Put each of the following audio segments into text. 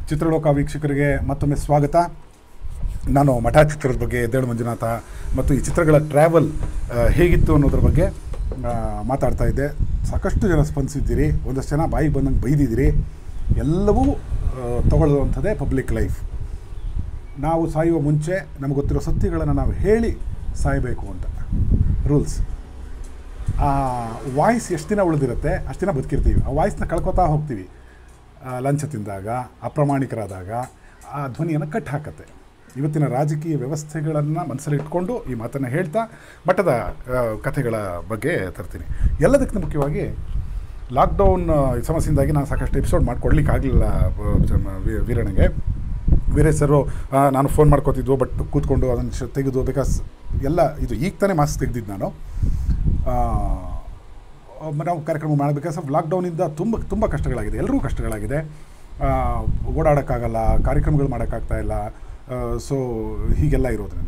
ಚಿತ್ರಲೋಕ ವೀಕ್ಷಕರಿಗೆ ಮತ್ತೊಮ್ಮೆ ಸ್ವಾಗತ ನಾನು ಮಠ ಚಿತ್ರದ ಬಗ್ಗೆ ಎದ್ದೇಳು ಮಂಜುನಾಥ ಮತ್ತು ಈ ಚಿತ್ರಗಳ ಟ್ರ್ಯಾವೆಲ್ ಹೇಗಿತ್ತು ಅನ್ನೋದ್ರ ಬಗ್ಗೆ ಆ, ಮಾತಾಡ್ತಾ ಇದ್ದೆ ಸಾಕಷ್ಟು ಜನ ಸ್ಪಂದಿಸಿದ್ದೀರಿ ಒಂದಷ್ಟು ಜನ ಬಾಯಿಗೆ ಬಂದಂಗೆ ಬೈದಿದ್ದೀರಿ ಎಲ್ಲವೂ ತಗೊಳ್ಳುವಂಥದ್ದೇ ಪಬ್ಲಿಕ್ ಲೈಫ್ ನಾವು ಸಾಯುವ ಮುಂಚೆ ನಮಗೆ ಗೊತ್ತಿರೋ ಸತ್ಯಗಳನ್ನು ನಾವು ಹೇಳಿ ಸಾಯಬೇಕು ಅಂತ ರೂಲ್ಸ್ ಆ ವಾಯ್ಸ್ ಎಷ್ಟು ದಿನ ಉಳಿದಿರುತ್ತೆ ಅಷ್ಟು ದಿನ ಬದುಕಿರ್ತೀವಿ ಆ ವಾಯ್ಸ್ನ ಕಳ್ಕೊತಾ ಹೋಗ್ತೀವಿ ಆ, ಲಂಚ ತಿಂದಾಗ ಅಪ್ರಾಮಾಣಿಕರಾದಾಗ ಆ ಧ್ವನಿಯನ್ನು ಕಟ್ ಹಾಕತ್ತೆ ಇವತ್ತಿನ ರಾಜಕೀಯ ವ್ಯವಸ್ಥೆಗಳನ್ನು ಮನಸ್ಸಲ್ಲಿ ಇಟ್ಕೊಂಡು ಈ ಮಾತನ್ನು ಹೇಳ್ತಾ ಮಟ್ಟದ ಆ, ಕಥೆಗಳ ಬಗ್ಗೆ ತರ್ತೀನಿ ಎಲ್ಲದಕ್ಕಿಂತ ಮುಖ್ಯವಾಗಿ ಲಾಕ್ಡೌನ್ ಸಮಸ್ಯೆಯಿಂದಾಗಿ ನಾನು ಸಾಕಷ್ಟು ಎಪಿಸೋಡ್ ಮಾಡ್ಕೊಡ್ಲಿಕ್ಕೆ ಆಗಲಿಲ್ಲ ವೀರಣ್ಣಗೆ ವೀರೇಶ್ ಸರು ಆ, ನಾನು ಫೋನ್ ಮಾಡ್ಕೋತಿದ್ವು ಬಟ್ ಕೂತ್ಕೊಂಡು ಅದನ್ನು ಶ- ತೆಗೆದು ಬಿಕಾಸ್ ಎಲ್ಲ ಇದು ಈಗ ತಾನೇ ಮಾಸ್ಕ್ ತೆಗೆದಿದ್ದು ನಾನು ಆ, ನಾವು ಕಾರ್ಯಕ್ರಮ ಮಾಡಬೇಕಾದ್ರೆ ಸ್ವಲ್ಪ ಲಾಕ್ಡೌನಿಂದ ತುಂಬ ತುಂಬ ಕಷ್ಟಗಳಾಗಿದೆ ಎಲ್ಲರಿಗೂ ಕಷ್ಟಗಳಾಗಿದೆ ಆ, ಓಡಾಡೋಕ್ಕಾಗಲ್ಲ ಕಾರ್ಯಕ್ರಮಗಳು ಮಾಡೋಕ್ಕಾಗ್ತಾ ಇಲ್ಲ ಸೊ ಹೀಗೆಲ್ಲ ಇರೋದ್ರಿಂದ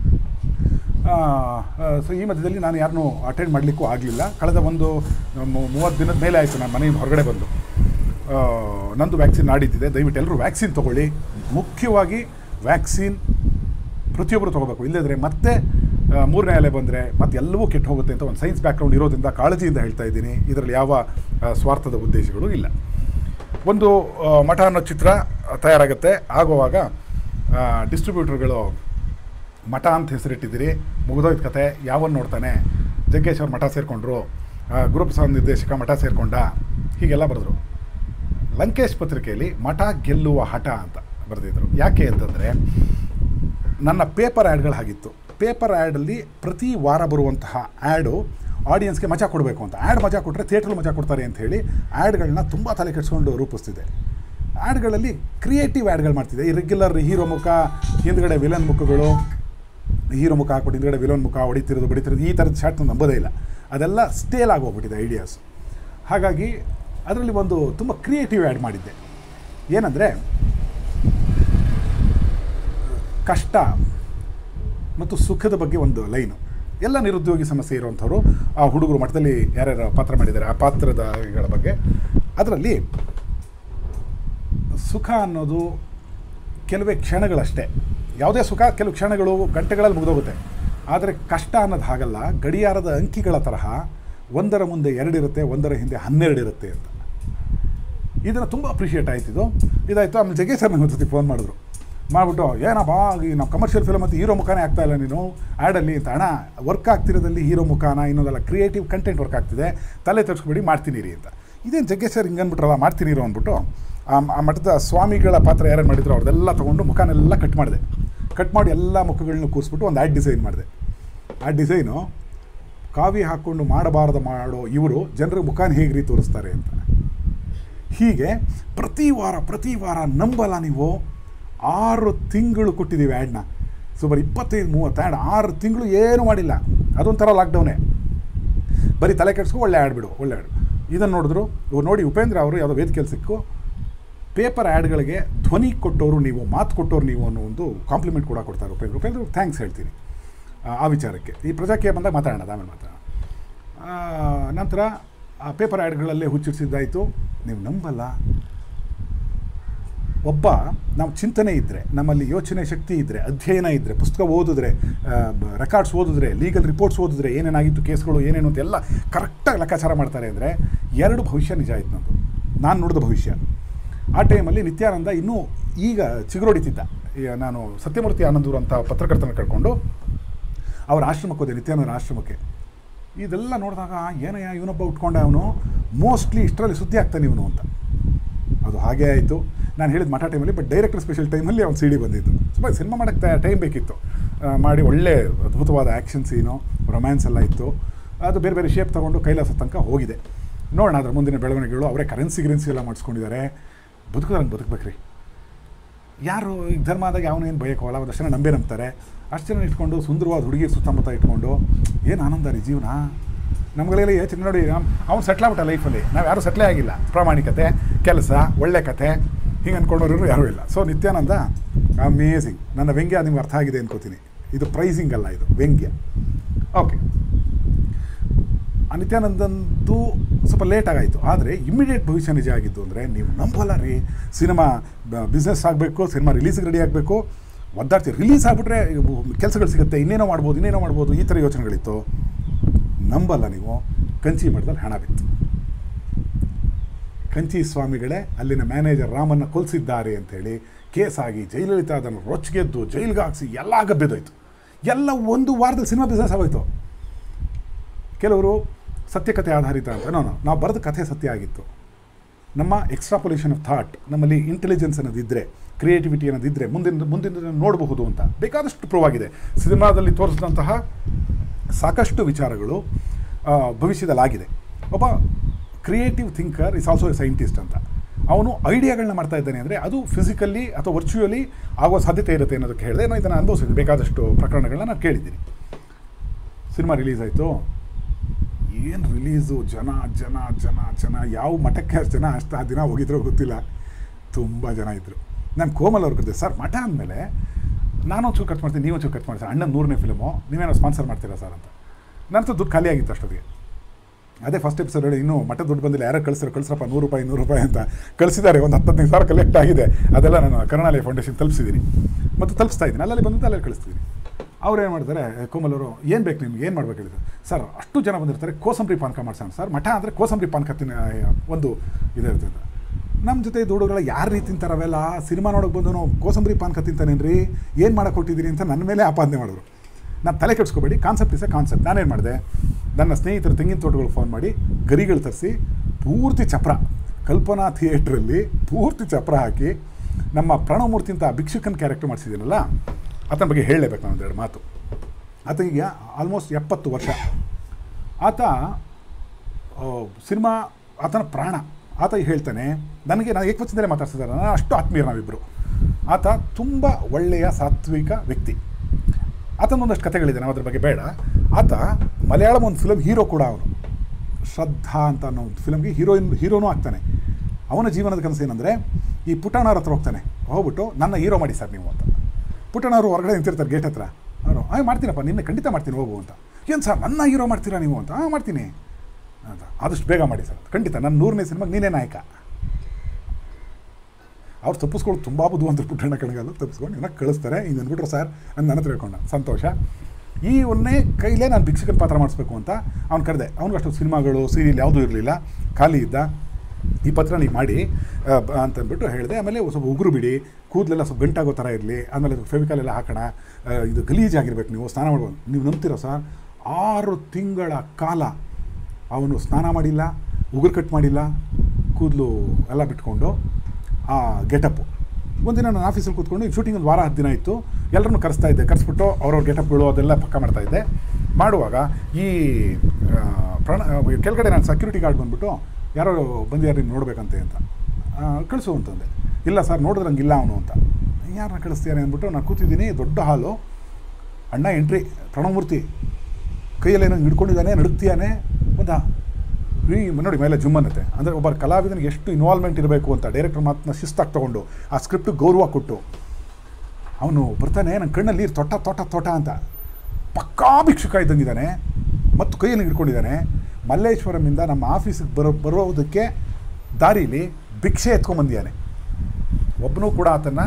ಸೊ ಈ ಮಧ್ಯದಲ್ಲಿ ನಾನು ಯಾರನ್ನೂ ಅಟೆಂಡ್ ಮಾಡಲಿಕ್ಕೂ ಆಗಲಿಲ್ಲ ಕಳೆದ ಒಂದು ಮು- ಮೂವತ್ತು ದಿನದ ಮೇಲೆ ಆಯಿತು ನಾನು ಮನೆಯಿಂದ ಹೊರಗಡೆ ಬಂದು ಆ, ನಂದು ವ್ಯಾಕ್ಸಿನ್ ನಾಡಿದ್ದಿದೆ ದಯವಿಟ್ಟು ಎಲ್ಲರೂ ವ್ಯಾಕ್ಸಿನ್ ತೊಗೊಳ್ಳಿ ಮುಖ್ಯವಾಗಿ ವ್ಯಾಕ್ಸಿನ್ ಪ್ರತಿಯೊಬ್ಬರು ತೊಗೋಬೇಕು ಇಲ್ಲದ್ರೆ ಮತ್ತೆ ಆ, ಮೂರನೇ ಅಲೆ ಬಂದರೆ ಮತ್ತೆ ಎಲ್ಲವೂ ಕೆಟ್ಟು ಹೋಗುತ್ತೆ ಅಂತ ಒಂದು ಸೈನ್ಸ್ ಬ್ಯಾಕ್ಗ್ರೌಂಡ್ ಇರೋದ್ರಿಂದ ಕಾಳಜಿಯಿಂದ ಹೇಳ್ತಾ ಇದ್ದೀನಿ ಇದರಲ್ಲಿ ಯಾವ ಆ, ಸ್ವಾರ್ಥದ ಉದ್ದೇಶಗಳು ಇಲ್ಲ ಒಂದು ಆ, ಮಠ ಅನ್ನೋ ಚಿತ್ರ ತಯಾರಾಗುತ್ತೆ ಆಗುವಾಗ ಡಿಸ್ಟ್ರಿಬ್ಯೂಟರ್ಗಳು ಮಠ ಅಂತ ಹೆಸರಿಟ್ಟಿದ್ದೀರಿ ಮುಗಿದೋಯ್ತು ಕತೆ ಯಾವನ್ನ ನೋಡ್ತಾನೆ ಜಗ್ಗೇಶ್ ಅವ್ರು ಮಠ ಸೇರಿಕೊಂಡ್ರು ಗುರುಪ್ರಸಾದ್ ನಿರ್ದೇಶಕ ಮಠ ಸೇರಿಕೊಂಡ ಹೀಗೆಲ್ಲ ಬರೆದ್ರು ಲಂಕೇಶ್ ಪತ್ರಿಕೆಯಲ್ಲಿ ಮಠ ಗೆಲ್ಲುವ ಹಠ ಅಂತ ಬರೆದಿದ್ರು ಯಾಕೆ ಅಂತಂದರೆ ನನ್ನ ಪೇಪರ್ ಆ್ಯಡ್ಗಳು ಹಾಗಿತ್ತು ಪೇಪರ್ ಆ್ಯಡಲ್ಲಿ ಪ್ರತಿ ವಾರ ಬರುವಂತಹ ಆ್ಯಡು ಆಡಿಯನ್ಸ್ಗೆ ಮಜಾ ಕೊಡಬೇಕು ಅಂತ ಆ್ಯಡ್ ಮಜಾ ಕೊಟ್ಟರೆ ಥಿಯೇಟ್ರಲ್ಲಿ ಮಜಾ ಕೊಡ್ತಾರೆ ಅಂತ ಹೇಳಿ ಆ್ಯಡ್ಗಳನ್ನ ತುಂಬ ತಲೆ ಕೆಡಿಸ್ಕೊಂಡು ರೂಪಿಸ್ತಿದೆ ಆ್ಯಡ್ಗಳಲ್ಲಿ ಕ್ರಿಯೇಟಿವ್ ಆ್ಯಡ್ಗಳು ಮಾಡ್ತಿದ್ದೆ ಈ ರೆಗ್ಯುಲರ್ ಹೀರೋ ಮುಖ ಹಿಂದ್ಗಡೆ ವಿಲನ್ ಮುಖಗಳು ಹೀರೋ ಮುಖ ಹಾಕ್ಬಿಟ್ಟು ಹಿಂದ್ಗಡೆ ವಿಲನ್ ಮುಖ ಹೊಡಿತಿರೋದು ಬಡಿತಿರೋದು ಈ ಥರದ ಶಾಟ್ ನಾನು ನಂಬೋದೇ ಇಲ್ಲ ಅದೆಲ್ಲ ಸ್ಟೇಲ್ ಆಗೋಗ್ಬಿಟ್ಟಿದೆ ಐಡಿಯಾಸ್ ಹಾಗಾಗಿ ಅದರಲ್ಲಿ ಒಂದು ತುಂಬ ಕ್ರಿಯೇಟಿವ್ ಆ್ಯಡ್ ಮಾಡಿದ್ದೆ ಏನಂದರೆ ಕಷ್ಟ ಮತ್ತು ಸುಖದ ಬಗ್ಗೆ ಒಂದು ಲೈನು ಎಲ್ಲ ನಿರುದ್ಯೋಗಿ ಸಮಸ್ಯೆ ಇರುವಂಥವ್ರು ಆ ಹುಡುಗರು ಮಠದಲ್ಲಿ ಯಾರ್ಯಾರು ಪಾತ್ರ ಮಾಡಿದ್ದಾರೆ ಆ ಪಾತ್ರದಗಳ ಬಗ್ಗೆ ಅದರಲ್ಲಿ ಸುಖ ಅನ್ನೋದು ಕೆಲವೇ ಕ್ಷಣಗಳಷ್ಟೇ ಯಾವುದೇ ಸುಖ ಕೆಲವು ಕ್ಷಣಗಳು ಗಂಟೆಗಳಲ್ಲಿ ಮುಗಿದೋಗುತ್ತೆ ಆದರೆ ಕಷ್ಟ ಅನ್ನೋದು ಹಾಗಲ್ಲ ಗಡಿಯಾರದ ಅಂಕಿಗಳ ತರಹ ಒಂದರ ಮುಂದೆ ಎರಡಿರುತ್ತೆ ಒಂದರ ಹಿಂದೆ ಹನ್ನೆರಡು ಇರುತ್ತೆ ಅಂತ ಇದನ್ನು ತುಂಬ ಅಪ್ರಿಷಿಯೇಟ್ ಆಯ್ತಿದ್ದು ಇದಾಯಿತು ಆಮೇಲೆ ಜಗ್ಗೇಶ್ ಸರ್ ನಂಗೆ ಫೋನ್ ಮಾಡಿದ್ರು ಮಾಡಿಬಿಟ್ಟು ಏನಪ್ಪ ಈ ನಾವು ಕಮರ್ಷಿಯಲ್ ಫಿಲಮ್ ಮತ್ತು ಹೀರೋ ಮುಖಾನೇ ಆಗ್ತಾ ಇಲ್ಲ ನೀನು ಆ್ಯಡಲ್ಲಿ ಅಂತ ಅಣ್ಣ ವರ್ಕ್ ಆಗ್ತಿರೋದಲ್ಲಿ ಹೀರೋ ಮುಖಾನ ಇನ್ನೊಂದಲ್ಲ ಕ್ರಿಯೇಟಿವ್ ಕಂಟೆಂಟ್ ವರ್ಕ್ ಆಗ್ತಿದೆ ತಲೆ ತರಿಸ್ಬಿಡಿ ಮಾಡ್ತೀನಿ ರೀ ಅಂತ ಇದೇನು ಜಗ್ಗೇಶ್ ಸರ್ ಹಿಂಗೆ ಅಂದ್ಬಿಟ್ರಲ್ಲ ಮಾಡ್ತೀನಿ ಇರೋ ಅಂದ್ಬಿಟ್ಟು ಆ ಆ ಮಠದ ಸ್ವಾಮಿಗಳ ಪಾತ್ರ ಯಾರ್ಯಾರು ಮಾಡಿದ್ರು ಅವ್ರದ್ದೆಲ್ಲ ತೊಗೊಂಡು ಮುಖನೆಲ್ಲ ಕಟ್ ಮಾಡಿದೆ ಕಟ್ ಮಾಡಿ ಎಲ್ಲ ಮುಖಗಳನ್ನ ಕೂರಿಸ್ಬಿಟ್ಟು ಒಂದು ಆ್ಯಡ್ ಡಿಸೈನ್ ಮಾಡಿದೆ ಆ ಡಿಸೈನು ಕಾವಿ ಹಾಕ್ಕೊಂಡು ಮಾಡಬಾರ್ದು ಮಾಡೋ ಇವರು ಜನರ ಮುಖಾನ ಹೇಗೆ ರೀ ತೋರಿಸ್ತಾರೆ ಅಂತ ಹೀಗೆ ಪ್ರತಿ ವಾರ ಪ್ರತಿ ವಾರ ನಂಬಲ್ಲ ನೀವು ಆರು ತಿಂಗಳು ಕೊಟ್ಟಿದ್ದೀವಿ ಆ್ಯಡ್ನ ಸುಮಾರು ಇಪ್ಪತ್ತೈದು ಮೂವತ್ತು ಆ್ಯಡ್ ಆರು ತಿಂಗಳು ಏನೂ ಮಾಡಿಲ್ಲ ಅದೊಂಥರ ಲಾಕ್ಡೌನೇ ಬರೀ ತಲೆ ಕೆಡಿಸ್ಕೊ ಒಳ್ಳೆ ಆ್ಯಡ್ ಬಿಡು ಒಳ್ಳೆ ಆ್ಯಡ್ ಇದನ್ನು ನೋಡಿದ್ರು ಇವ್ರು ನೋಡಿ ಉಪೇಂದ್ರ ಅವರು ಯಾವುದೋ ವೇದಿಕೆಯಲ್ಲಿ ಸಿಕ್ಕು ಪೇಪರ್ ಆ್ಯಡ್ಗಳಿಗೆ ಧ್ವನಿ ಕೊಟ್ಟವರು ನೀವು ಮಾತು ಕೊಟ್ಟವರು ನೀವು ಅನ್ನೋ ಒಂದು ಕಾಂಪ್ಲಿಮೆಂಟ್ ಕೂಡ ಕೊಡ್ತಾರೆ ಉಪೇಂದ್ರ ಉಪೇಂದ್ರ ಥ್ಯಾಂಕ್ಸ್ ಹೇಳ್ತೀನಿ ಆ, ಆ ವಿಚಾರಕ್ಕೆ ಈ ಪ್ರಜಾಕೀಯ ಬಂದಾಗ ಮಾತಾಡೋಣ ಅದು ಆಮೇಲೆ ಮಾತಾಡೋಣ ಆ, ನಂತರ ಆ ಪೇಪರ್ ಆ್ಯಡ್ಗಳಲ್ಲೇ ಹುಚ್ಚಿಡಿಸಿದ್ದಾಯಿತು ನೀವು ನಂಬಲ್ಲ ಒಬ್ಬ ನಾವು ಚಿಂತನೆ ಇದ್ದರೆ ನಮ್ಮಲ್ಲಿ ಯೋಚನೆ ಶಕ್ತಿ ಇದ್ದರೆ ಅಧ್ಯಯನ ಇದ್ದರೆ ಪುಸ್ತಕ ಓದಿದ್ರೆ ರೆಕಾರ್ಡ್ಸ್ ಓದಿದ್ರೆ ಲೀಗಲ್ ರಿಪೋರ್ಟ್ಸ್ ಓದಿದ್ರೆ ಏನೇನಾಗಿತ್ತು ಕೇಸ್ಗಳು ಏನೇನು ಅಂತ ಎಲ್ಲ ಕರೆಕ್ಟಾಗಿ ಲೆಕ್ಕಾಚಾರ ಮಾಡ್ತಾರೆ ಅಂದರೆ ಎರಡು ಭವಿಷ್ಯ ನಿಜ ಆಯ್ತು ನಂದು ನಾನು ನೋಡಿದ ಭವಿಷ್ಯ ಆ ಟೈಮಲ್ಲಿ ನಿತ್ಯಾನಂದ ಇನ್ನೂ ಈಗ ಚಿಗುರೊಡಿತಿದ್ದ ಈಗ ನಾನು ಸತ್ಯಮೂರ್ತಿ ಆನಂದೂರು ಅಂತ ಪತ್ರಕರ್ತನ ಕಳ್ಕೊಂಡು ಅವರ ಆಶ್ರಮಕ್ಕೆ ಹೋದೆ ನಿತ್ಯಾನಂದನ ಆಶ್ರಮಕ್ಕೆ ಇದೆಲ್ಲ ನೋಡಿದಾಗ ಏನಯ್ಯ ಇವನೊಬ್ಬ ಉಟ್ಕೊಂಡ ಅವನು ಮೋಸ್ಟ್ಲಿ ಇಷ್ಟರಲ್ಲಿ ಸುದ್ದಿ ಆಗ್ತಾನೆ ಇವನು ಅಂತ ಅದು ಹಾಗೇ ಆಯಿತು ನಾನು ಹೇಳಿದ ಮಠ ಟೈಮಲ್ಲಿ ಬಟ್ ಡೈರೆಕ್ಟರ್ ಸ್ಪೆಷಲ್ ಟೈಮಲ್ಲಿ ಅವ್ನು ಸಿ ಡಿ ಬಂದಿದ್ದು ಸುಮ್ಮನೆ ಸಿನಿಮಾ ಮಾಡೋಕ್ಕೆ ಟೈಮ್ ಬೇಕಿತ್ತು ಆ, ಮಾಡಿ ಒಳ್ಳೆ ಅದ್ಭುತವಾದ ಆ್ಯಕ್ಷನ್ ಸೀನು ರೊಮ್ಯಾನ್ಸ್ ಎಲ್ಲ ಇತ್ತು ಅದು ಬೇರೆ ಬೇರೆ ಶೇಪ್ ತೊಗೊಂಡು ಕೈಲಾಸ ತನಕ ಹೋಗಿದೆ ನೋಡೋಣ ಅದ್ರ ಮುಂದಿನ ಬೆಳವಣಿಗೆಗಳು ಅವರೇ ಕರೆನ್ಸಿ ಗಿರೆನ್ಸಿ ಎಲ್ಲ ಮಾಡಿಸ್ಕೊಂಡಿದ್ದಾರೆ ಬದುಕೋದಂಗೆ ಬದುಕಬೇಕ್ರಿ ಯಾರು ಈಗ ಧರ್ಮ ಆದಾಗ ಯಾವನೇನು ಬಯಕೋಲ್ಲ ಒಂದಷ್ಟು ಜನ ನಂಬೇ ನಂಬ್ತಾರೆ ಅಷ್ಟು ಜನ ಇಟ್ಕೊಂಡು ಸುಂದರವಾದ ಹುಡುಗಿ ಸುತ್ತಮುತ್ತ ಇಟ್ಕೊಂಡು ಏನು ಆನಂದ ರೀ ಜೀವನ ನಮ್ಗಳೆಲ್ಲ ಯೋಚನೆ ನೋಡಿ ಅವ್ನು ಸೆಟ್ಲಾಗ್ಬಿಟ್ಟ ಲೈಫಲ್ಲಿ ನಾವು ಯಾರೂ ಸೆಟ್ಲೇ ಆಗಿಲ್ಲ ಪ್ರಾಮಾಣಿಕತೆ ಕೆಲಸ ಒಳ್ಳೆ ಕತೆ ಹಿಂಗೆ ಅಂದ್ಕೊಂಡವ್ರು ಯಾರೂ ಇಲ್ಲ ಸೊ ನಿತ್ಯಾನಂದ ಅಮೇಝಿಂಗ್ ನನ್ನ ವ್ಯಂಗ್ಯ ನಿಮ್ಗೆ ಅರ್ಥ ಆಗಿದೆ ಅನ್ಕೋತೀನಿ ಇದು ಪ್ರೈಸಿಂಗ್ ಅಲ್ಲ ಇದು ವ್ಯಂಗ್ಯ ಓಕೆ ಆ ನಿತ್ಯಾನಂದಂದು ಸ್ವಲ್ಪ ಲೇಟ್ ಆಗಾಯಿತು ಆದರೆ ಇಮಿಡಿಯೇಟ್ ಭವಿಷ್ಯ ನಿಜ ಆಗಿದ್ದು ಅಂದರೆ ನೀವು ನಂಬಲ್ಲ ರೀ ಸಿನಿಮಾ ಬಿಸ್ನೆಸ್ ಆಗಬೇಕು ಸಿನಿಮಾ ರಿಲೀಸಿಗೆ ರೆಡಿ ಆಗಬೇಕು ಒದ್ದಾಡ್ತೀವಿ ರಿಲೀಸ್ ಆಗಿಬಿಟ್ರೆ ಕೆಲಸಗಳು ಸಿಗುತ್ತೆ ಇನ್ನೇನೋ ಮಾಡ್ಬೋದು ಇನ್ನೇನೋ ಮಾಡ್ಬೋದು ಈ ಥರ ಯೋಚನೆಗಳಿತ್ತು ನಂಬಲ್ಲ ನೀವು ಕಂಚಿ ಮಠದಲ್ಲಿ ಹಣ ಬಿತ್ತು ಕಂಚಿ ಸ್ವಾಮಿಗಳೇ ಅಲ್ಲಿನ ಮ್ಯಾನೇಜರ್ ರಾಮನ್ನ ಕೊಲ್ಸಿದ್ದಾರೆ ಅಂಥೇಳಿ ಕೇಸಾಗಿ ಜಯಲಲಿತಾ ಅದನ್ನು ರೊಚ್ಗೆದ್ದು ಜೈಲಿಗೆ ಹಾಕಿಸಿ ಎಲ್ಲ ಗಬ್ಬೆದೋಯ್ತು ಎಲ್ಲ ಒಂದು ವಾರದಲ್ಲಿ ಸಿನಿಮಾ ಬಿಸ್ನೆಸ್ ಆಗೋಯ್ತು ಕೆಲವರು ಸತ್ಯಕಥೆ ಆಧಾರಿತ ಅಂತ ನೋ ನಾವು ಬರೆದ ಕಥೆ ಸತ್ಯ ಆಗಿತ್ತು ನಮ್ಮ ಎಕ್ಸ್ಟ್ರಾಪೊಲೇಷನ್ ಆಫ್ ಥಾಟ್ ನಮ್ಮಲ್ಲಿ ಇಂಟೆಲಿಜೆನ್ಸ್ ಅನ್ನೋದಿದ್ದರೆ ಕ್ರಿಯೇಟಿವಿಟಿ ಅನ್ನೋದಿದ್ದರೆ ಮುಂದಿನ ಮುಂದಿನ ನೋಡಬಹುದು ಅಂತ ಬೇಕಾದಷ್ಟು ಪ್ರೂವ್ ಆಗಿದೆ ಸಿನಿಮಾದಲ್ಲಿ ತೋರಿಸಿದಂತಹ ಸಾಕಷ್ಟು ವಿಚಾರಗಳು ಆ, ಭವಿಷ್ಯದಲ್ಲಿ ಆಗಿದೆ ಒಬ್ಬ creative thinker is also a scientist ಅಂತ ಅವನು ಐಡಿಯಾಗಳನ್ನ ಮಾಡ್ತಾ ಇದ್ದಾನೆ ಅಂದರೆ ಅದು ಫಿಸಿಕಲಿ ಅಥವಾ ವರ್ಚುವಲಿ ಆಗುವ ಸಾಧ್ಯತೆ ಇರುತ್ತೆ ಅನ್ನೋದಕ್ಕೆ ಹೇಳಿದೆ ನಾನು ಇದನ್ನು ಅನುಭವಿಸಿದ್ದೀನಿ ಬೇಕಾದಷ್ಟು ಪ್ರಕರಣಗಳನ್ನ ನಾನು ಕೇಳಿದ್ದೀನಿ ಸಿನಿಮಾ ರಿಲೀಸ್ ಆಯಿತು ಏನು ರಿಲೀಸು ಜನ ಜನ ಜನ ಜನ ಯಾವ ಮಠಕ್ಕೆ ಅಷ್ಟು ಜನ ಅಷ್ಟು ಆ ದಿನ ಹೋಗಿದ್ರೋ ಗೊತ್ತಿಲ್ಲ ತುಂಬ ಜನ ಇದ್ದರು ನಾನು ಕೋಮಲ್ ಅವ್ರು ಕರೆದೆ ಸರ್ ಮಠ ಅಂದಮೇಲೆ ನಾನು ಒಂಚೂರು ಖರ್ಚು ಮಾಡ್ತೀನಿ ನೀವು ಒಂಚೂರು ಖರ್ಚು ಮಾಡಿ ಸರ್ ಅಣ್ಣನ ನೂರನೇ ಫಿಲ್ಮು ನೀವೇನೋ ಸ್ಪಾನ್ಸರ್ ಮಾಡ್ತೀರಾ ಸರ್ ಅಂತ ನನ್ನ ಹತ್ರ ದುಡ್ಡು ಖಾಲಿ ಆಗಿತ್ತು ಅಷ್ಟೊತ್ತಿಗೆ ಅದೇ ಫಸ್ಟ್ ಎಪಿಸೋಡ್ ಹೇಳಿ ಇನ್ನೂ ಮಠ ದುಡ್ಡು ಬಂದಿಲ್ಲ ಯಾರೋ ಕಳಿಸ್ತಾರೆ ಕಳಿಸ್ರಪ್ಪ ನೂರು ರೂಪಾಯಿ ನೂರು ರೂಪಾಯಿ ಅಂತ ಕಳಿಸಿದ್ದಾರೆ ಒಂದು ಹತ್ತು ಹದಿನೈದು ಸಾವಿರ ಕಲೆಕ್ಟ್ ಆಗಿದೆ ಅದೆಲ್ಲ ನಾನು ಕರುಣಾಲಯ ಫೌಂಡೇಶನ್ ತಲುಪಿಸಿದ್ದೀನಿ ಮತ್ತು ತಲುಪಿಸ್ತಾ ಇದ್ದೀನಿ ಅಲ್ಲಲ್ಲಿ ಬಂದಿದ್ದು ಅಲ್ಲಲ್ಲಿ ಕಳಿಸ್ತಿದ್ದೀನಿ ಅವ್ರು ಏನು ಮಾಡ್ತಾರೆ ಕೋಮಲ್ ಅವರು ಏನು ಬೇಕು ನಿಮ್ಗೆ ಏನು ಮಾಡ್ಬೇಕು ಹೇಳಿದ್ರು ಸರ್ ಅಷ್ಟು ಜನ ಬಂದಿರ್ತಾರೆ ಕೋಸಂಬರಿ ಪಾನಕ ಮಾಡ್ಸೋಣ ಸರ್ ಮಠ ಅಂದರೆ ಕೋಸಂಬರಿ ಪಾನಕ ತಿನ್ನ ಒಂದು ಇದಿರ್ತದೆ ನಮ್ಮ ಜೊತೆ ಇದ್ದ ಹುಡುಗರೆಲ್ಲ ಯಾರು ರೀತಿ ತಿಂತಾರೆ ಅವೆಲ್ಲ ಸಿನಿಮಾ ನೋಡೋಕೆ ಬಂದು ನಾವು ಕೋಸಂಬರಿ ಪಾನಕ ತಿಂತಾನೇನ್ರಿ ಏನು ಮಾಡಕ್ಕೆ ಕೊಟ್ಟಿದ್ದೀರಿ ಅಂತ ನನ್ನ ಮೇಲೆ ಆಪಾದನೆ ಮಾಡಿದ್ರು ನಾನು ತಲೆ ಕೆಡಿಸ್ಕೋಬೇಡಿ ಕಾನ್ಸೆಪ್ಟ್ ಇಸ್ ಎ ಕಾನ್ಸೆಪ್ಟ್ ನಾನೇನು ಮಾಡಿದೆ ನನ್ನ ಸ್ನೇಹಿತರು ತೆಂಗಿನ ತೋಟಗಳು ಫೋನ್ ಮಾಡಿ ಗರಿಗಳು ತರಿಸಿ ಪೂರ್ತಿ ಚಪ್ರ ಕಲ್ಪನಾ ಥಿಯೇಟ್ರಲ್ಲಿ ಪೂರ್ತಿ ಚಪ್ರ ಹಾಕಿ ನಮ್ಮ ಪ್ರಣವಮೂರ್ತಿ ಅಂತ ಭಿಕ್ಷುಕನ ಕ್ಯಾರೆಕ್ಟರ್ ಮಾಡಿಸಿದ್ದೀನಲ್ಲ ಆತನ ಬಗ್ಗೆ ಹೇಳಲೇಬೇಕು ನಾನು ಒಂದೆರಡು ಮಾತು ಆತನಿಗೆ ಆಲ್ಮೋಸ್ಟ್ ಎಪ್ಪತ್ತು ವರ್ಷ ಆತ ಆ, ಸಿನಿಮಾ ಆತನ ಪ್ರಾಣ ಆತ ಹೇಳ್ತಾನೆ ನನಗೆ ನಾನು ಏಕವಚನದಲ್ಲೇ ಮಾತಾಡ್ತಿದ್ದಾರೆ ನಾನು ಅಷ್ಟು ಆತ್ಮೀಯ ನಾವಿಬ್ಬರು ಆತ ತುಂಬ ಒಳ್ಳೆಯ ಸಾತ್ವಿಕ ವ್ಯಕ್ತಿ ಆತನೊಂದಷ್ಟು ಕಥೆಗಳಿದೆ ನಾವು ಅದ್ರ ಬಗ್ಗೆ ಬೇಡ ಆತ ಮಲಯಾಳಂ ಒಂದು ಫಿಲಮ್ ಹೀರೋ ಕೂಡ ಅವನು ಶ್ರದ್ಧಾ ಅಂತ ಅನ್ನೋ ಒಂದು ಫಿಲಮ್ಗೆ ಹೀರೋಯಿನ್ ಹೀರೋನೂ ಆಗ್ತಾನೆ ಅವನ ಜೀವನದ ಕನಸು ಏನಂದರೆ ಈ ಪುಟಾಣವ್ರ ಹತ್ರ ಹೋಗ್ತಾನೆ ಹೋಗ್ಬಿಟ್ಟು ನನ್ನ ಹೀರೋ ಮಾಡಿ ಸರ್ ನೀವು ಅಂತ ಪುಟ್ಟಣ್ಣವರು ಹೊರಗಡೆ ನಿಂತಿರ್ತಾರೆ ಗೇಟ್ ಹತ್ರ ಅವರು ಆಯ್ ಮಾಡ್ತೀನಪ್ಪ ನಿನ್ನೆ ಖಂಡಿತ ಮಾಡ್ತೀನಿ ಹೋಗು ಅಂತ ಏನು ಸರ್ ನನ್ನ ಹೀರೋ ಮಾಡ್ತೀರಾ ನೀವು ಅಂತ ಹಾಂ ಮಾಡ್ತೀನಿ ಅಂತ ಆದಷ್ಟು ಬೇಗ ಮಾಡಿ ಸರ್ ಖಂಡಿತ ನನ್ನ ನೂರನೇ ಸಿನಿಮಾಗೆ ನೀನೇ ನಾಯಕ ಅವ್ರು ತಪ್ಪಿಸ್ಕೊಳ್ಳೋದು ತುಂಬ ಬುದ್ಧಿವಂತರು ಪುಟ್ಟಣ್ಣ ಕಣಗಾಲು ತಪ್ಪಿಸ್ಕೊಂಡು ಇವನ್ನ ಕಳಿಸ್ತಾರೆ ಹಿಂಗೆ ಅಂದ್ಬಿಟ್ರು ಸರ್ ಅಂತ ನನ್ನ ಹತ್ರ ಹೇಳ್ಕೊಂಡ ಸಂತೋಷ ಈ ಒಂದೇ ಕೈಲೇ ನಾನು ಭಿಕ್ಷಕನ ಪಾತ್ರ ಮಾಡಿಸ್ಬೇಕು ಅಂತ ಅವ್ನು ಕರೆದೆ ಅವ್ನಿಗೆ ಅಷ್ಟು ಸಿನಿಮಾಗಳು ಸೀರಿಯಲ್ ಯಾವುದೂ ಇರಲಿಲ್ಲ ಖಾಲಿ ಇದ್ದ ಈ ಪತ್ರ ನೀವು ಮಾಡಿ ಆ, ಬ- ಅಂತಂದ್ಬಿಟ್ಟು ಹೇಳಿದೆ ಆಮೇಲೆ ಸ್ವಲ್ಪ ಉಗುರು ಬಿಡಿ ಕೂದಲೆಲ್ಲ ಸ್ವಲ್ಪ ಗಂಟಾಗೋ ಥರ ಇರಲಿ ಆಮೇಲೆ ಫೆವಿಕಾಲ್ ಎಲ್ಲ ಹಾಕೋಣ ಆ, ಇದು ಗಲೀಜಾಗಿರ್ಬೇಕು ನೀವು ಸ್ನಾನ ಮಾಡ್ಬೋದು ನೀವು ನಂಬ್ತೀರಾ ಸರ್ ಆರು ತಿಂಗಳ ಕಾಲ ಅವನು ಸ್ನಾನ ಮಾಡಿಲ್ಲ ಉಗುರು ಕಟ್ ಮಾಡಿಲ್ಲ ಕೂದಲು ಎಲ್ಲ ಬಿಟ್ಕೊಂಡು ಆ ಗೆಟಪ್ಪು ಒಂದಿನ ನಾನು ಆಫೀಸಲ್ಲಿ ಕೂತ್ಕೊಂಡು ಈಗ ಶೂಟಿಂಗ್ ಒಂದು ವಾರ ಹತ್ತು ದಿನ ಇತ್ತು ಎಲ್ಲರನ್ನೂ ಕರೆಸ್ತಾ ಇದ್ದೆ ಕರೆಸ್ಬಿಟ್ಟು ಅವ್ರವ್ರ ಗೆಟಪ್ಗಳು ಅದೆಲ್ಲ ಪಕ್ಕ ಮಾಡ್ತಾ ಇದ್ದೆ ಮಾಡುವಾಗ ಈ ಆ, ಪ್ರಣ ಕೆಳಗಡೆ ನಾನು ಸೆಕ್ಯೂರಿಟಿ ಗಾರ್ಡ್ ಬಂದ್ಬಿಟ್ಟು ಯಾರೋ ಬಂದಿದ್ದಾರೆ ನೀವು ನೋಡ್ಬೇಕಂತೆ ಅಂತ ಆ, ಕಳಿಸು ಅಂತಂದೆ ಇಲ್ಲ ಸರ್ ನೋಡಿದ್ರಂಗೆ ಇಲ್ಲ ಅವನು ಅಂತ ಯಾರನ್ನ ಕಳಿಸ್ತೀಯಾನೆ ಅಂದ್ಬಿಟ್ಟು ನಾನು ಕೂತಿದ್ದೀನಿ ದೊಡ್ಡ ಹಾಲು ಅಣ್ಣ ಎಂಟ್ರಿ ಪ್ರಣವಮೂರ್ತಿ ಕೈಯಲ್ಲಿ ಏನೋ ಹಿಡ್ಕೊಂಡಿದ್ದಾನೆ ನಡುಕ್ತಿಯಾನೆ ಒಂದು ರೀ ನೋಡಿ ಮೇಲೆ ಜುಮ್ ಅನ್ನತ್ತೆ ಅಂದರೆ ಒಬ್ಬ ಕಲಾವಿದನಿಗೆ ಎಷ್ಟು ಇನ್ವಾಲ್ವ್ಮೆಂಟ್ ಇರಬೇಕು ಅಂತ ಡೈರೆಕ್ಟರ್ ಮಾತನ್ನ ಶಿಸ್ತಾಗಿ ತೊಗೊಂಡು ಆ ಸ್ಕ್ರಿಪ್ಟ್ ಗೌರವ ಕೊಟ್ಟು ಅವನು ಬರ್ತಾನೆ ನನ್ನ ಕಣ್ಣಲ್ಲಿ ನೀರು ತೊಟ್ಟ ತೋಟ ತೋಟ ಅಂತ ಪಕ್ಕಾ ಭಿಕ್ಷುಕ ಇದ್ದಂಗಿದ್ದಾನೆ ಮತ್ತು ಕೈಯಲ್ಲಿ ಹಿಡ್ಕೊಂಡಿದ್ದಾನೆ ಮಲ್ಲೇಶ್ವರಮಿಂದ ನಮ್ಮ ಆಫೀಸಿಗೆ ಬರೋ ಬರೋದಕ್ಕೆ ದಾರೀಲಿ ಭಿಕ್ಷೆ ಎತ್ಕೊಂಬಂದಿದ್ದಾನೆ ಒಬ್ಬನೂ ಕೂಡ ಆತನ್ನು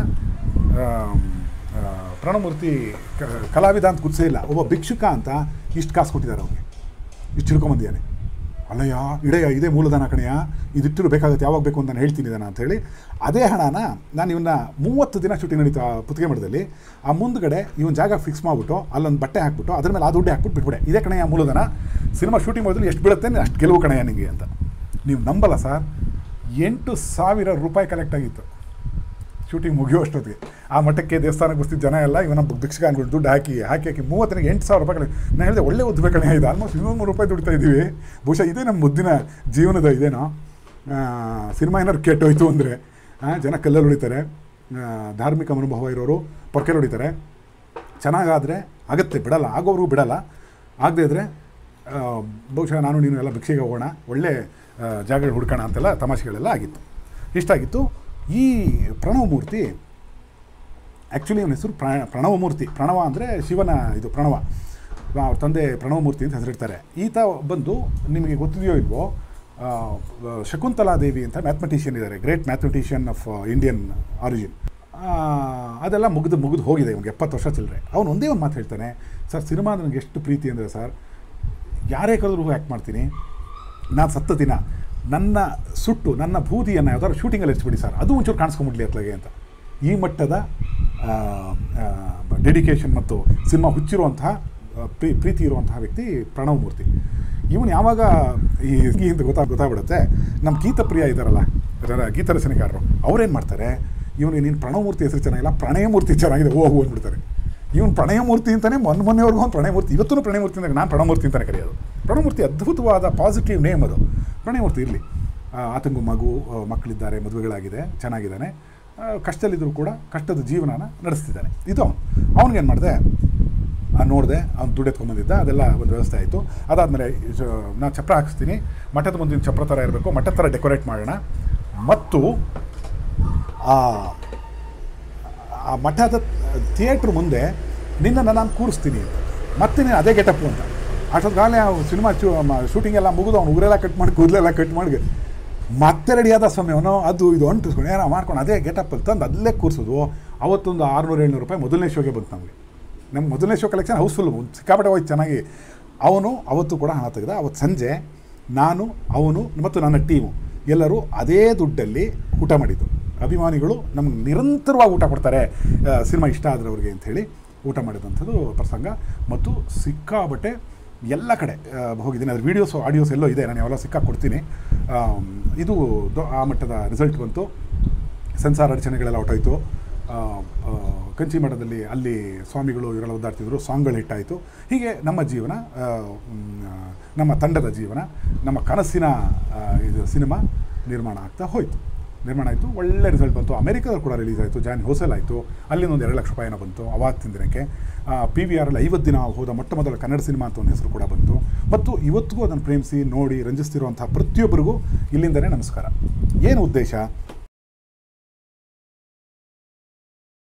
ಪ್ರಣಮೂರ್ತಿ ಕ- ಕಲಾವಿದ ಅಂತ ಗುರ್ಸೇ ಇಲ್ಲ ಒಬ್ಬ ಭಿಕ್ಷುಕ ಅಂತ ಇಷ್ಟು ಕಾಸು ಕೊಟ್ಟಿದ್ದಾರೆ ಅವನಿಗೆ ಇಷ್ಟು ಹಿಡ್ಕೊಂಬಂದಿದ್ದಾನೆ ಅಲ್ಲಯ್ಯ ಇಡೆಯ ಇದೇ ಮೂಲಧನ ಕಣೆಯ ಇದಿಟ್ಟಿರು ಬೇಕಾಗುತ್ತೆ ಯಾವಾಗ ಬೇಕು ಅಂತ ನಾನು ಹೇಳ್ತೀನಿ ಇದನ್ನು ಅಂತೇಳಿ ಅದೇ ಹಣನ ನಾನು ಇವನ್ನ ಮೂವತ್ತು ದಿನ ಶೂಟಿಂಗ್ ನಡೀತು ಆ ಪುತ್ತಿಗೆ ಮಠದಲ್ಲಿ ಆ ಮುಂದ್ಗಡೆ ಇವನ್ ಜಾಗ ಫಿಕ್ಸ್ ಮಾಡಿಬಿಟ್ಟು ಅಲ್ಲೊಂದು ಬಟ್ಟೆ ಹಾಕ್ಬಿಟ್ಟು ಅದ್ರ ಮೇಲೆ ಆ ದುಡ್ಡು ಹಾಕ್ಬಿಟ್ಟು ಬಿಟ್ಬಿಡೆ ಇದೇ ಕಣೆಯ ಮೂಲಧನ ಸಿನಿಮಾ ಶೂಟಿಂಗ್ ಮಾಡಿದ್ರೆ ಎಷ್ಟು ಬೀಳುತ್ತೆ ಅಷ್ಟು ಗೆಲುವು ಕಣೆಯ ನಿಮಗೆ ಅಂತ ನೀವು ನಂಬಲ್ಲ ಸರ್ ಎಂಟು ಸಾವಿರ ರೂಪಾಯಿ ಕಲೆಕ್ಟ್ ಆಗಿತ್ತು ಶೂಟಿಂಗ್ ಮುಗಿಯೋ ಅಷ್ಟೊತ್ತಿಗೆ ಆ ಮಠಕ್ಕೆ ದೇವಸ್ಥಾನಕ್ಕೆ ಬರ್ತಿದ್ದ ಜನ ಎಲ್ಲ ಇವನ ಭಿಕ್ಷಕ ಅನ್ಕೊಂಡು ದುಡ್ಡು ಹಾಕಿ ಹಾಕಿ ಹಾಕಿ ಮೂವತ್ತನಿಗೆ ಎಂಟು ಸಾವಿರ ರೂಪಾಯಿ ಕಲೆ- ನಾನು ಹೇಳಿದೆ ಒಳ್ಳೆ ಉದ್ದ ಕಣೆ ಇದು ಆಲ್ಮೋಸ್ಟ್ ಇನ್ನೂರು ಮೂರು ರೂಪಾಯಿ ದುಡಿತಾ ಇದ್ದೀವಿ ಬಹುಶಃ ಇದೇ ನಮ್ಮ ಮುದ್ದಿನ ಜೀವನದ ಇದೇನೋ ಆ, ಸಿನಿಮಾ ಏನಾದ್ರು ಕೆಟ್ಟೋಯ್ತು ಅಂದರೆ ಜನ ಕಲ್ಲಲ್ಲಿ ಹೊಡಿತಾರೆ ಆ, ಧಾರ್ಮಿಕ ಮನೋಭಾವ ಇರೋರು ಪೊರ್ಕೆಲ್ ಹೊಡಿತಾರೆ ಚೆನ್ನಾಗಾದರೆ ಆಗತ್ತೆ ಬಿಡಲ್ಲ ಆಗೋರು ಬಿಡಲ್ಲ ಆಗದೇ ಇದ್ದರೆ ಬಹುಶಃ ನಾನು ನೀನು ಎಲ್ಲ ಭಿಕ್ಷೆಗೆ ಹೋಗೋಣ ಒಳ್ಳೆ ಆ, ಜಾಗಗಳು ಹುಡ್ಕೋಣ ಅಂತೆಲ್ಲ ತಮಾಷೆಗಳೆಲ್ಲ ಆಗಿತ್ತು ಇಷ್ಟಾಗಿತ್ತು ಈ ಪ್ರಣವಮೂರ್ತಿ ಆ್ಯಕ್ಚುಲಿ ಅವನ ಹೆಸರು ಪ್ರ ಪ್ರಣವಮೂರ್ತಿ ಪ್ರಣವ ಅಂದರೆ ಶಿವನ ಇದು ಪ್ರಣವ ಅವ್ರ ತಂದೆ ಪ್ರಣವಮೂರ್ತಿ ಅಂತ ಹೆಸರಿಡ್ತಾರೆ ಈತ ಬಂದು ನಿಮಗೆ ಗೊತ್ತಿದೆಯೋ ಇಲ್ವೋ ಆ, ಶಕುಂತಲಾ ದೇವಿ ಅಂತ ಮ್ಯಾಥಮೆಟಿಷಿಯನ್ ಇದ್ದಾರೆ great mathematician of Indian origin ಅದೆಲ್ಲ ಮುಗಿದು ಮುಗಿದು ಹೋಗಿದೆ ಇವ್ನಿಗೆ ಎಪ್ಪತ್ತು ವರ್ಷ ಚಿಲ್ಲರೆ ಅವನು ಒಂದೇ ಒಂದು ಮಾತು ಹೇಳ್ತಾನೆ ಸರ್ ಸಿನಿಮಾ ನನಗೆ ಎಷ್ಟು ಪ್ರೀತಿ ಅಂದರೆ ಸರ್ ಯಾರೇ ಕರೆದ್ರೂ ಆ್ಯಕ್ಟ್ ಮಾಡ್ತೀನಿ ನಾನು ಸತ್ತ ದಿನ ನನ್ನ ಸುಟ್ಟು ನನ್ನ ಬೂದಿಯನ್ನು ಯಾವ್ದಾದ್ರು ಶೂಟಿಂಗಲ್ಲಿ ಹಚ್ಬಿಡಿ ಸರ್ ಅದು ಒಂಚೂರು ಕಾಣಿಸ್ಕೊಂಬಿಡ್ಲಿ ಅತ್ಲಾಗೆ ಅಂತ ಈ ಮಟ್ಟದ ಡೆಡಿಕೇಶನ್ ಮತ್ತು ಸಿನಿಮಾ ಹುಚ್ಚಿರುವಂತಹ ಆ, ಪ್ರೀ ಪ್ರೀತಿ ಇರುವಂತಹ ವ್ಯಕ್ತಿ ಪ್ರಣವ್ ಮೂರ್ತಿ ಇವನು ಯಾವಾಗ ಈ ಈ ಅಂತ ಗೊತ್ತಾ ಗೊತ್ತಾಗ್ಬಿಡುತ್ತೆ ನಮ್ಮ ಗೀತಪ್ರಿಯ ಇದ್ದಾರಲ್ಲ ರ- ಗೀತ ರಚನೆಕಾರರು ಅವ್ರೇನು ಮಾಡ್ತಾರೆ ಇವನಿಗೆ ನೀನು ಪ್ರಣವಮೂರ್ತಿ ಹೆಸರು ಚೆನ್ನಾಗಿಲ್ಲ ಪ್ರಣಯಮೂರ್ತಿ ಚೆನ್ನಾಗಿದೆ ಓ ಅಂದ್ಬಿಡ್ತಾರೆ ಇವನು ಪ್ರಣಯಮೂರ್ತಿ ಅಂತಲೇ ಮೊನ್ನೆ ಮೊನ್ನೆವರೆಗೂ ಒಂದು ಪ್ರಣಯಮೂರ್ತಿ ಇವತ್ತೂ ಪ್ರಣಯಮೂರ್ತಿ ಅಂತ ನಾನು ಪ್ರಣವಮೂರ್ತಿ ಅಂತಲೇ ಕರೆಯೋದು ಪ್ರಣವಮೂರ್ತಿ ಅದ್ಭುತವಾದ ಪಾಸಿಟಿವ್ ನೇಮ್ ಅದು ಪ್ರಣಯಮೂರ್ತಿ ಇರಲಿ ಆತಂಗು ಮಗು ಆ, ಮಕ್ಕಳಿದ್ದಾರೆ ಮದುವೆಗಳಾಗಿದೆ ಚೆನ್ನಾಗಿದ್ದಾನೆ ಆ, ಕಷ್ಟದಲ್ಲಿದ್ದರೂ ಕೂಡ ಕಷ್ಟದ ಜೀವನನ ನಡೆಸ್ತಿದ್ದಾನೆ ಇದು ಅವನು ಅವ್ನಿಗೇನು ಮಾಡಿದೆ ನೋಡಿದೆ ಅವ್ನು ದುಡ್ಡು ಎತ್ಕೊಂಡ್ಬಂದಿದ್ದ ಅದೆಲ್ಲ ಒಂದು ವ್ಯವಸ್ಥೆ ಆಯಿತು ಅದಾದಮೇಲೆ ನಾನು ಚಪ್ರ ಹಾಕಿಸ್ತೀನಿ ಮಠದ ಮುಂದಿನ ಚಪ್ರ ಥರ ಇರಬೇಕು ಮಠದ ಥರ ಡೆಕೋರೇಟ್ ಮಾಡೋಣ ಮತ್ತು ಆ ಆ ಮಠದ ಥಿಯೇಟ್ರ್ ಮುಂದೆ ನಿನ್ನನ್ನು ನಾನು ಕೂರಿಸ್ತೀನಿ ಅಂತ ಮತ್ತೆ ನೀನು ಅದೇ ಗೆಟಪ್ಪು ಅಂತ ಅಷ್ಟೊತ್ತಿಗಾಗಲೇ ಸಿನಿಮಾ ಚೂ ಶೂಟಿಂಗ್ ಎಲ್ಲ ಮುಗಿದು ಅವ್ನು ಉಗುರೆಲ್ಲ ಕಟ್ ಮಾಡಿ ಕೂದಲೆಲ್ಲ ಕಟ್ ಮಾಡಿ ಮತ್ತೆ ರೆಡಿಯಾದ ಸ್ವಾಮಿ ಅವನು ಅದು ಇದು ಅಂಟಿಸ್ಕೊಂಡು ಏನೋ ಮಾಡ್ಕೊಂಡು ಅದೇ ಗೆಟಪ್ಪಲ್ಲಿ ತಂದು ಅಲ್ಲೇ ಕೂರಿಸೋದು ಅವತ್ತೊಂದು ಆರುನೂರು ಏಳ್ನೂರು ರೂಪಾಯಿ ಮೊದಲನೇ ಶೋಗೆ ಬಂತು ನಮಗೆ ನಮ್ಮ ಮೊದಲನೇ ಶೋ ಕಲೆಕ್ಷನ್ ಹೌಸ್ಫುಲ್ ಸಿಕ್ಕಾಪಟ್ಟೆ ಹೋಯ್ತು ಚೆನ್ನಾಗಿ ಅವನು ಅವತ್ತು ಕೂಡ ಹಣ ತೆಗೆದ ಅವತ್ತು ಸಂಜೆ ನಾನು ಅವನು ಮತ್ತು ನನ್ನ ಟೀಮು ಎಲ್ಲರೂ ಅದೇ ದುಡ್ಡಲ್ಲಿ ಊಟ ಮಾಡಿದ್ದು ಅಭಿಮಾನಿಗಳು ನಮ್ಗೆ ನಿರಂತರವಾಗಿ ಊಟ ಕೊಡ್ತಾರೆ ಆ, ಸಿನಿಮಾ ಇಷ್ಟ ಆದರೆ ಅವ್ರಿಗೆ ಅಂಥೇಳಿ ಊಟ ಮಾಡಿದಂಥದ್ದು ಪ್ರಸಂಗ ಮತ್ತು ಸಿಕ್ಕಾಬಟ್ಟೆ ಎಲ್ಲ ಕಡೆ ಆ, ಹೋಗಿದ್ದೀನಿ ಅದ್ರ ವೀಡಿಯೋಸು ಆಡಿಯೋಸ್ ಎಲ್ಲೋ ಇದೆ ನಾನು ಯಾವೆಲ್ಲ ಸಿಕ್ಕಾ ಕೊಡ್ತೀನಿ ಆಮ್, ಇದು ದೊ- ಆ ಮಟ್ಟದ ರಿಸಲ್ಟ್ ಬಂತು ಸೆನ್ಸಾರ್ ಅಡಚಣೆಗಳೆಲ್ಲ ಹೊಟ್ಟೋಯ್ತು ಆ, ಆ, ಕಂಚಿ ಮಠದಲ್ಲಿ ಅಲ್ಲಿ ಸ್ವಾಮಿಗಳು ಇವರೆಲ್ಲ ಒದ್ದಾಡ್ತಿದ್ರು ಸಾಂಗ್ಗಳು ಹಿಟ್ಟಾಯಿತು ಹೀಗೆ ನಮ್ಮ ಜೀವನ ಆ, ಮ್, ಆ, ನಮ್ಮ ತಂಡದ ಜೀವನ ನಮ್ಮ ಕನಸಿನ ಆ, ಇದು ಸಿನಿಮಾ ನಿರ್ಮಾಣ ಆಗ್ತಾ ಹೋಯಿತು ನಿರ್ಮಾಣ ಆಯಿತು ಒಳ್ಳೆ ರಿಸಲ್ಟ್ ಬಂತು ಅಮೆರಿಕದಲ್ಲಿ ಕೂಡ ರಿಲೀಸ್ ಆಯಿತು ಜಾನ್ ಹೋಸೆಲ್ ಆಯಿತು ಅಲ್ಲಿಂದ ಒಂದು ಎರಡು ಲಕ್ಷ ರೂಪಾಯಿನ ಬಂತು ಅವಾತ್ತಿನ ದಿನಕ್ಕೆ ಪಿ ವಿ ಆರಲ್ಲಿ ಐವತ್ತು ದಿನ ಹೋದ ಮೊಟ್ಟ ಮೊದಲ ಕನ್ನಡ ಸಿನಿಮಾ ಅಂತ ಒಂದು ಹೆಸರು ಕೂಡ ಬಂತು ಮತ್ತು ಇವತ್ತಿಗೂ ಅದನ್ನು ಪ್ರೇಮಿಸಿ ನೋಡಿ ರಂಜಿಸ್ತಿರುವಂತಹ ಪ್ರತಿಯೊಬ್ಬರಿಗೂ ಇಲ್ಲಿಂದನೇ ನಮಸ್ಕಾರ ಏನು ಉದ್ದೇಶ